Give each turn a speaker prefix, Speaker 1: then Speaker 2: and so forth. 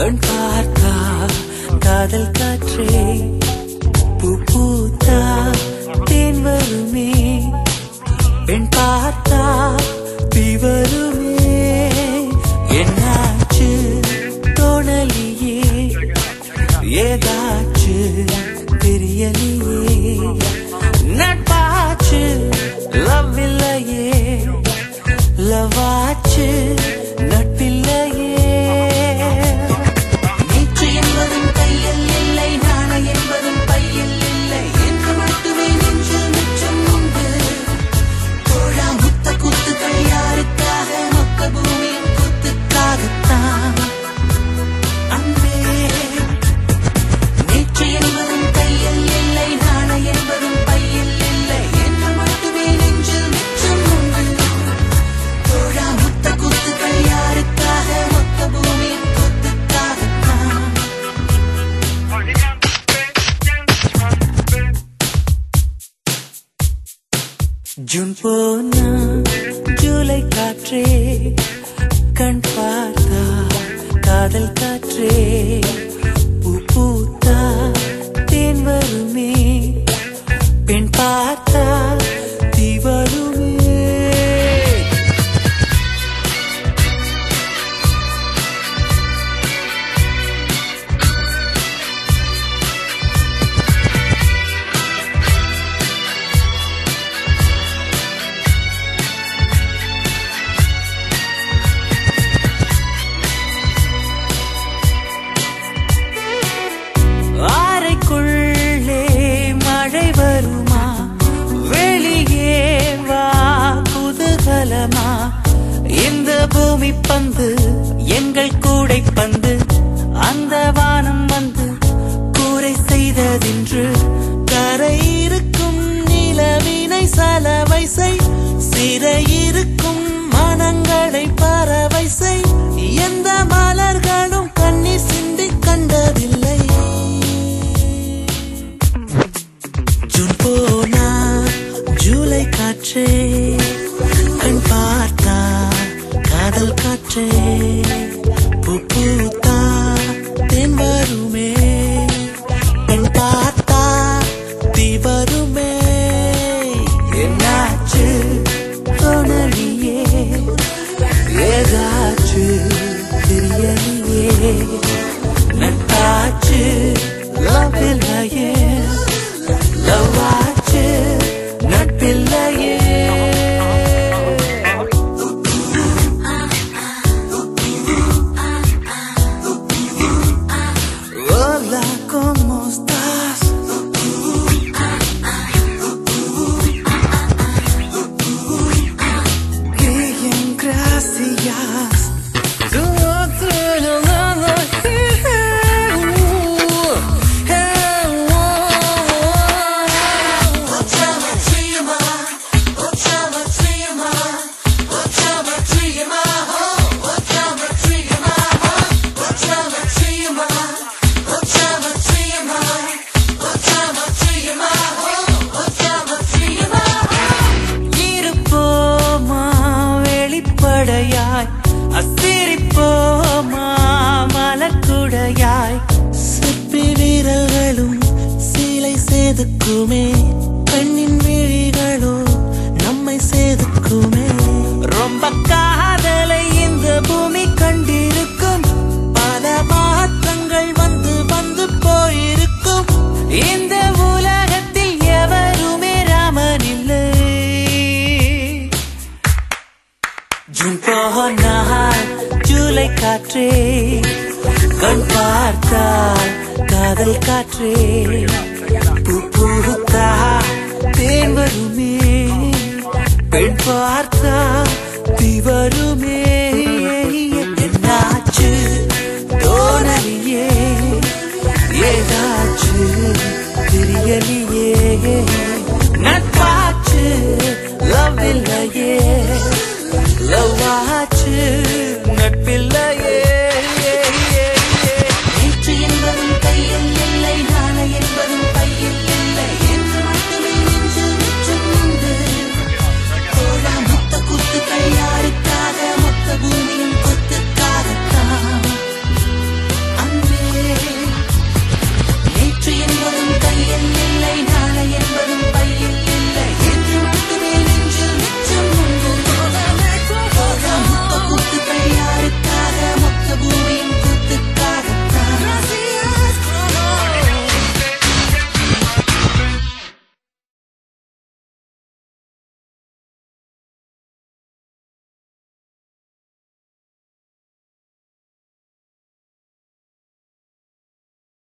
Speaker 1: கண் பார்த்தா காதல் காற்றே பூ பூத்தா தேன் வருமே பெண் பார்த்தா தீ வருமே என்னாச்சு தோணலியே ஏதாச்சு தெரியலையே நட்பாச்சு லவ் இல்லையே லவாச்சு நட்பில்லையே நேற்று என்பதும் கையில் இல்லை நாளை என்பதும் பையில் இல்லை என்று மட்டுமே நெஞ்சில் மிச்சம் உண்டு தோழா முத்த குத்துக்கள் யாருக்காக மொத்த பூமியின் குத்துக்காகத்தான் அன்பே நேற்று என்பதும் கையில் இல்லை நாளை என்பதும் பையில் இல்லை என்று மட்டுமே நெஞ்சில் மிச்சம் உண்டு தோழா முத்த குத்துக்கள் யாருக்காக மொத்த பூமியின் குத்துக்காகத்தான் ஜூன் போனா ஜூலை காற்றே கண் பார்த்தா காதல் காற்றே பூ பூத்தா தேன் வருமே பெண் பார்த்தா தீ வருமே அறைக்குள்ளே மழை வருமா வெளியே வா குதூகலமா இந்த பூமி பந்து எங்கள் கூடை பந்து அந்த வானம் வந்து கூரை செய்ததென்று கரை இருக்கும் நிலவினை சலவை செய் சிறை இருக்கும் மனங்களை பறவை செய் எந்த மலர்களும் கண்ணீர் சிந்தி கண்டதில்லை ஜூன் போனா ஜூலை காற்றே கண் பார்த்தா காதல் காற்றே பூ பூத்தா தென் வருமே பெண் பார்த்தா தீ வருமே என்னாச்சு தோணலியே ஏதாச்சு தெரியலையே நட்டாச்சு லவ் இல்லையே லவாச்சு நட்பில்லையே Hola, ¿cómo estás? Bien, gracias. இருப்போமா வெளிப்படையாய் அசிரிப்போமா மலக்குடையாய் சிற்பி வீரர்களும் சீலை செதுக்குமே கண்ணின் விழிகளோ நம்மை செதுக்குமே ரொம்ப காதலை இந்த பூமி கண்டிருக்கும் பல மாற்றங்கள் வந்து வந்து போயிருக்கும் இந்த உலகத்தில் எவருமே ராமன் இல்லை ஜூன் போனால் ஜூலை காற்றே கண் பார்த்தால் காதல் காற்றே பூ பூத்தா தேன் வருமே பெண் பார்த்தா தீ வருமே